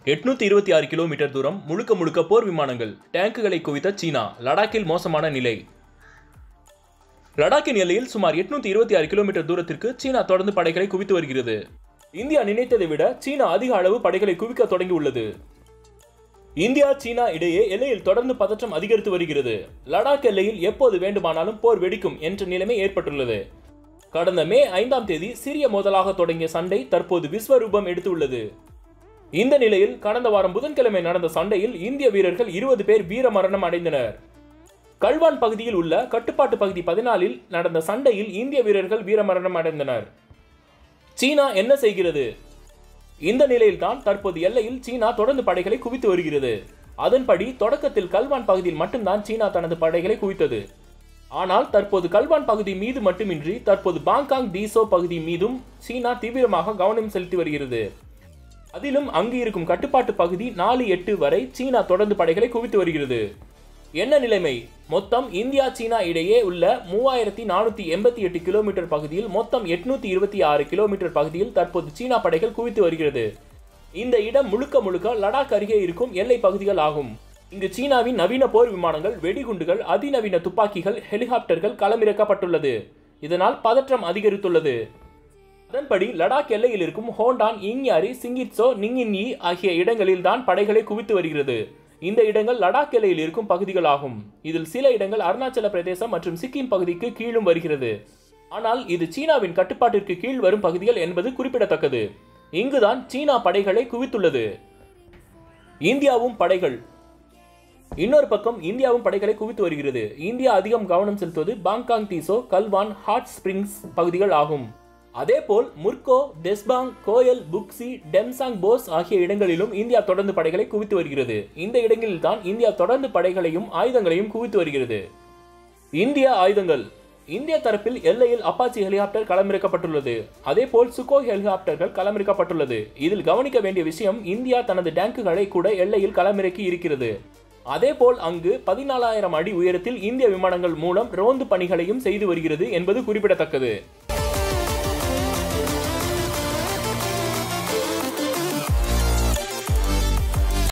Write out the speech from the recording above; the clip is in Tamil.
எட்நூத்தி இருபத்தி ஆறு கிலோமீட்டர் தூரம் முழுக்க முழுக்க போர் விமானங்கள் டேங்குகளை குவித்த சீனா லடாக்கில் மோசமான நிலை லடாக்கின் எல்லையில் சுமார் எட்நூத்தி இருபத்தி ஆறு கிலோமீட்டர் தூரத்திற்கு சீனா தொடர்ந்து படைகளை குவித்து வருகிறது இந்தியா நினைத்ததை விட சீனா அதிக அளவு படைகளை குவிக்க தொடங்கியுள்ளது இந்தியா சீனா இடையே எல்லையில் தொடர்ந்து பதற்றம் அதிகரித்து வருகிறது லடாக் எல்லையில் எப்போது வேண்டுமானாலும் போர் வெடிக்கும் என்ற நிலைமை ஏற்பட்டுள்ளது கடந்த மே ஐந்தாம் தேதி சிறிய மோதலாக தொடங்கிய சண்டை தற்போது விஸ்வரூபம் எடுத்துள்ளது இந்த நிலையில் கடந்த வாரம் புதன்கிழமை நடந்த சண்டையில் இந்திய வீரர்கள் இருபது பேர் வீரமரணம் அடைந்தனர் கல்வான் பகுதியில் உள்ள கட்டுப்பாட்டு பகுதி பதினாலில் நடந்த சண்டையில் இந்திய வீரர்கள் வீரமரணம் அடைந்தனர் சீனா என்ன செய்கிறது இந்த நிலையில்தான் தற்போது எல்லையில் சீனா தொடர்ந்து படைகளை குவித்து வருகிறது அதன்படி தொடக்கத்தில் கல்வான் பகுதியில் மட்டும்தான் சீனா தனது படைகளை குவித்தது ஆனால் தற்போது கல்வான் பகுதி மீது மட்டுமின்றி தற்போது பாங்காங் தீசோ பகுதி மீதும் சீனா தீவிரமாக கவனம் செலுத்தி வருகிறது அதிலும் அங்கு இருக்கும் கட்டுப்பாட்டு பகுதி நாலு எட்டு வரை சீனா தொடர்ந்து படைகளை குவித்து வருகிறது என்ன நிலைமை மொத்தம் இந்தியா சீனா இடையே உள்ள மூவாயிரத்தி நானூத்தி எண்பத்தி எட்டு கிலோமீட்டர் பகுதியில் மொத்தம் எட்நூத்தி இருபத்தி ஆறு கிலோமீட்டர் பகுதியில் தற்போது சீனா படைகள் குவித்து வருகிறது இந்த இடம் முழுக்க முழுக்க லடாக் அருகே இருக்கும் எல்லை பகுதிகள் ஆகும் இங்கு சீனாவின் நவீன போர் விமானங்கள் வெடிகுண்டுகள் அதிநவீன துப்பாக்கிகள் ஹெலிகாப்டர்கள் களமிறக்கப்பட்டுள்ளது இதனால் பதற்றம் அதிகரித்துள்ளது அதன்படி லடாக் எல்லையில் இருக்கும் ஹோண்டான் இங்யாரி சிங்கிட்சோ நிங்கின்யி ஆகிய இடங்களில் தான் படைகளை குவித்து வருகிறது இந்த இடங்கள் லடாக் எல்லையில் இருக்கும் பகுதிகள் ஆகும் இதில் சில இடங்கள் அருணாச்சல பிரதேசம் மற்றும் சிக்கிம் பகுதிக்கு கீழும் வருகிறது ஆனால் இது சீனாவின் கட்டுப்பாட்டிற்கு கீழ் வரும் பகுதிகள் என்பது குறிப்பிடத்தக்கது இங்குதான் சீனா படைகளை குவித்துள்ளது இந்தியாவும் படைகள் இன்னொரு பக்கம் இந்தியாவும் படைகளை குவித்து வருகிறது இந்தியா அதிகம் கவனம் செலுத்துவது பாங்காங் தீசோ கல்வான் ஹாட் ஸ்பிரிங்ஸ் பகுதிகள் ஆகும் அதேபோல் முர்கோ டெஸ்பாங் கோயல் புக்சி டெம்சாங் போஸ் ஆகிய இடங்களிலும் இந்தியா தொடர்ந்து படைகளை குவித்து வருகிறது இந்த இடங்களில் தான் இந்தியா தொடர்ந்து படைகளையும் ஆயுதங்களையும் குவித்து வருகிறது இந்திய ஆயுதங்கள் இந்திய தரப்பில் எல்லையில் அப்பாச்சி ஹெலிகாப்டர் களமிறக்கப்பட்டுள்ளது அதேபோல் சுகோய் ஹெலிகாப்டர்கள் களமிறக்கப்பட்டுள்ளது இதில் கவனிக்க வேண்டிய விஷயம் இந்தியா தனது டேங்குகளை கூட எல்லையில் களமிறக்கி இருக்கிறது அதேபோல் அங்கு பதினாலாயிரம் அடி உயரத்தில் இந்திய விமானங்கள் மூலம் ரோந்து பணிகளையும் செய்து வருகிறது என்பது குறிப்பிடத்தக்கது